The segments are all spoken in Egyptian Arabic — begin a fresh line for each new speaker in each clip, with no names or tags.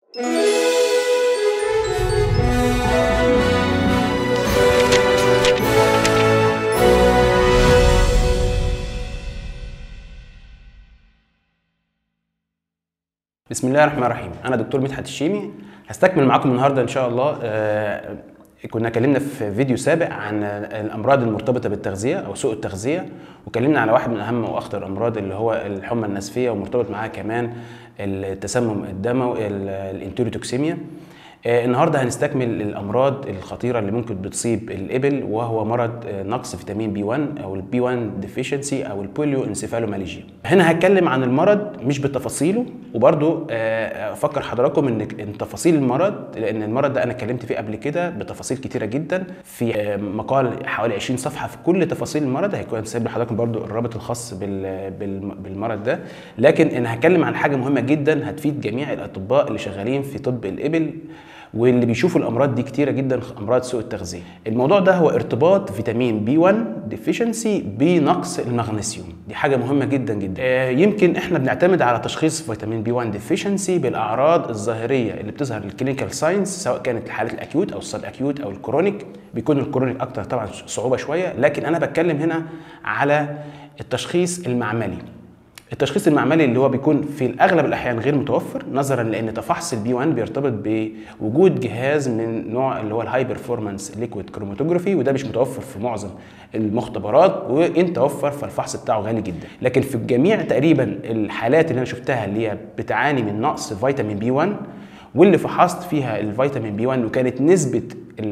بسم الله الرحمن الرحيم انا دكتور مدحت الشيمي هستكمل معاكم النهارده ان شاء الله آه، كنا اتكلمنا في فيديو سابق عن الامراض المرتبطه بالتغذيه او سوء التغذيه وكلمنا على واحد من اهم واخطر الامراض اللي هو الحمى النسفيه ومرتبط معاها كمان التسمم الدموي الانتيروتوكسيميا آه، النهارده هنستكمل الامراض الخطيره اللي ممكن بتصيب الابل وهو مرض آه، نقص فيتامين بي 1 او البي 1 ديفيشنسي او البوليو انسيفالوماليجيا هنا هتكلم عن المرض مش بتفاصيله وبرضو آه، افكر حضراتكم ان إن تفاصيل المرض لان المرض ده انا اتكلمت فيه قبل كده بتفاصيل كتيره جدا في آه، مقال حوالي 20 صفحه في كل تفاصيل المرض هيكون سايب لحضراتكم برضو الرابط الخاص بال- بال- بالمرض ده لكن انا هتكلم عن حاجه مهمه جدا هتفيد جميع الاطباء اللي شغالين في طب الابل واللي بيشوفوا الامراض دي كتيره جدا امراض سوء التغذيه الموضوع ده هو ارتباط فيتامين بي 1 ديفيشنسي بنقص المغنيسيوم دي حاجه مهمه جدا جدا آه، يمكن احنا بنعتمد على تشخيص فيتامين بي 1 ديفيشنسي بالاعراض الظاهريه اللي بتظهر الكلينيكال ساينس سواء كانت الحالات الاكيوت او السب اكيوت او الكرونيك بيكون الكرونيك اكتر طبعا صعوبه شويه لكن انا بتكلم هنا على التشخيص المعملي التشخيص المعملي اللي هو بيكون في الاغلب الاحيان غير متوفر نظرا لان تفحص البي 1 بيرتبط بوجود جهاز من نوع اللي هو الهاي بيرفورمانس ليكويد كروماتوجرافي وده مش متوفر في معظم المختبرات وان توفر فالفحص بتاعه غالي جدا لكن في جميع تقريبا الحالات اللي انا شفتها اللي هي بتعاني من نقص فيتامين بي 1 واللي فحصت فيها الفيتامين بي 1 وكانت نسبه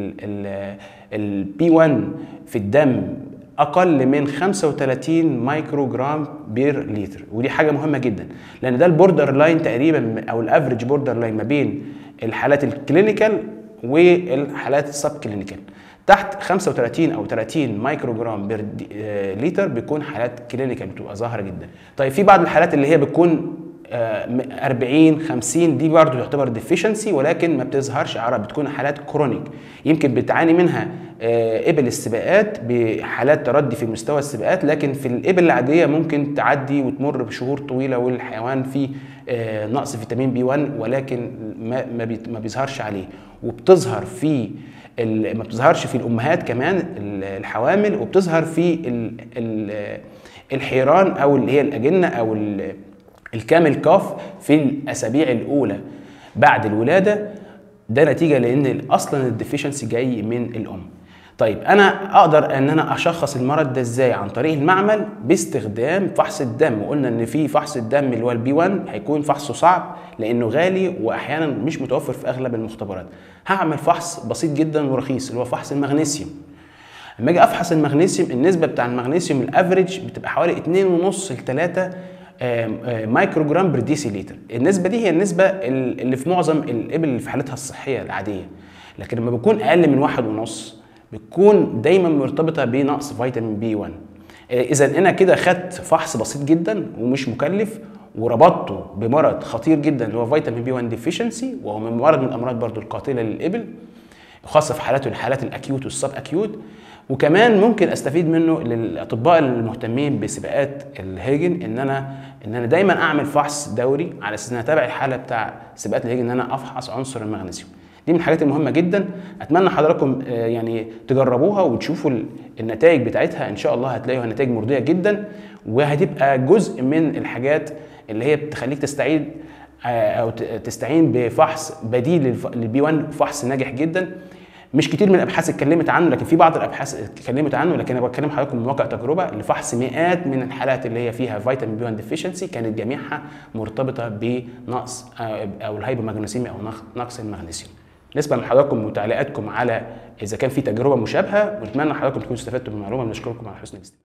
البي 1 في الدم اقل من 35 مايكرو جرام بير لتر ودي حاجه مهمه جدا لان ده البوردر لاين تقريبا او الافريج بوردر لاين ما بين الحالات الكلينيكال والحالات السب كلينيكال تحت 35 او 30 مايكرو جرام بير دي- آه، لتر بيكون حالات كلينيكال بتبقى ظاهره جدا طيب في بعض الحالات اللي هي بتكون آه، م- 40 50 دي برضه تعتبر ديفيشنسي ولكن ما بتظهرش اعراض بتكون حالات كرونيك يمكن بتعاني منها آه، ابل السباقات بحالات تردي في مستوى السباقات لكن في الابل العاديه ممكن تعدي وتمر بشهور طويله والحيوان فيه آه، نقص فيتامين بي 1 ولكن ما ما بيت- ما بيظهرش عليه وبتظهر في ال- ما بتظهرش في الامهات كمان ال- الحوامل وبتظهر في ال- ال- الحيران او اللي هي الاجنه او ال- الكامل كاف في الاسابيع الاولى بعد الولاده ده نتيجه لان اصلا الديفيشنسي جاي من الام طيب انا اقدر ان انا اشخص المرض ده ازاي عن طريق المعمل باستخدام فحص الدم وقلنا ان في فحص الدم اللي هو البي 1 هيكون فحصه صعب لانه غالي واحيانا مش متوفر في اغلب المختبرات هعمل فحص بسيط جدا ورخيص اللي هو فحص المغنيسيوم لما اجي افحص المغنيسيوم النسبه بتاع المغنيسيوم الافريج بتبقى حوالي 2.5 ل 3 مايكرو جرام بر ديسي لتر النسبه دي هي النسبه ال- اللي في معظم الابل اللي في حالتها الصحيه العاديه لكن لما بيكون اقل من واحد ونص بتكون دايما مرتبطه بنقص فيتامين بي 1 اذا انا كده خدت فحص بسيط جدا ومش مكلف وربطته بمرض خطير جدا اللي هو فيتامين بي 1 ديفيشنسي وهو من مرض من الامراض برضو القاتله للابل خاصه في حالات الحالات الاكيوت والسب اكيوت وكمان ممكن استفيد منه للاطباء المهتمين بسباقات الهيجن ان انا ان انا دايما اعمل فحص دوري على اساس ان انا اتابع الحاله بتاع سباقات الهيجن ان انا افحص عنصر المغنيسيوم دي من الحاجات المهمه جدا اتمنى حضراتكم آه، يعني تجربوها وتشوفوا ال- النتائج بتاعتها ان شاء الله هتلاقوها نتائج مرضيه جدا وهتبقى جزء من الحاجات اللي هي بتخليك تستعيد آه، او ت- تستعين بفحص بديل للف- للبي 1 فحص ناجح جدا مش كتير من الابحاث اتكلمت عنه لكن في بعض الابحاث اتكلمت عنه لكن انا بتكلم حضراتكم من واقع تجربه لفحص مئات من الحالات اللي هي فيها فيتامين بي 1 ديفيشنسي كانت جميعها مرتبطه بنقص آه، او الهايبومagنيسيميا او نقص- نقص المغنيسيوم نسبة من حضراتكم وتعليقاتكم على اذا كان في تجربه مشابهه ونتمنى حضراتكم تكونوا استفدتوا من المعلومه بنشكركم على حسن الاستماع